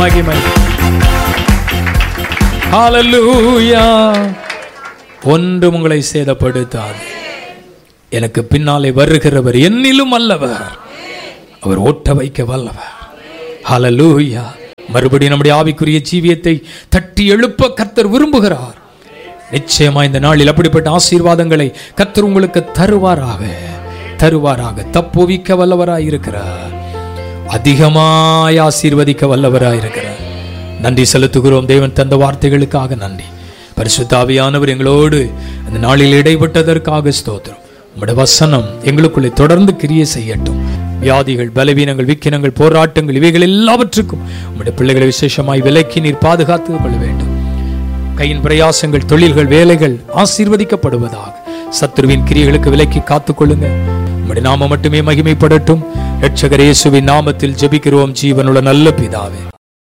மகிமை ஹalleluya ஒன்றும் உங்களை சேதப்படுத்தாது எனக்கு பின்னாலே வருகிறவர் என்னிலும் அல்லவர் அவர் ஓட்ட வைக்க வல்லவர் ஹalleluya மறுபடியும் நம்முடைய ஆவிக்குரிய ஜீவியத்தை தட்டி எழுப்ப கர்த்தர் விரும்புகிறார் நிச்சயமா இந்த நாளில் அப்படிப்பட்ட ஆசீர்வாதங்களை கர்த்தர் உங்களுக்கு தருவாராக தருவாராக தப்புவிக்க வல்லவராய் இருக்கிறார் அதிகமாய் ஆசீர்வதிக்க வல்லவராய் இருக்கிறார் நன்றி செலுத்துகிறோம் தேவன் தந்த வார்த்தைகளுக்காக நன்றி பரிசுத்தாவியானவர் எங்களோடு அந்த நாளில் இடைப்பட்டதற்காக ஸ்தோத்திரம் உம்முடைய வசனம் எங்களுக்குள்ளே தொடர்ந்து கிரியை செய்யட்டும் வியாதிகள் பலவீனங்கள் விக்கினங்கள் போராட்டங்கள் இவைகள் எல்லாவற்றுக்கும் உம்முடைய பிள்ளைகளை விசேஷமாய் விலக்கி நீர் பாதுகாத்து கொள்ள வேண்டும் கையின் பிரயாசங்கள் தொழில்கள் வேலைகள் ஆசீர்வதிக்கப்படுவதாக சத்துருவின் கிரியைகளுக்கு விலக்கி காத்துக்கொள்ளுங்க உம்முடைய நாமம் மட்டுமே மகிமைப்படட்டும் இரட்சகர் இயேசுவின் நாமத்தில் ஜெபிக்கிறோம் ஜீவனுள்ள நல்ல பிதாவே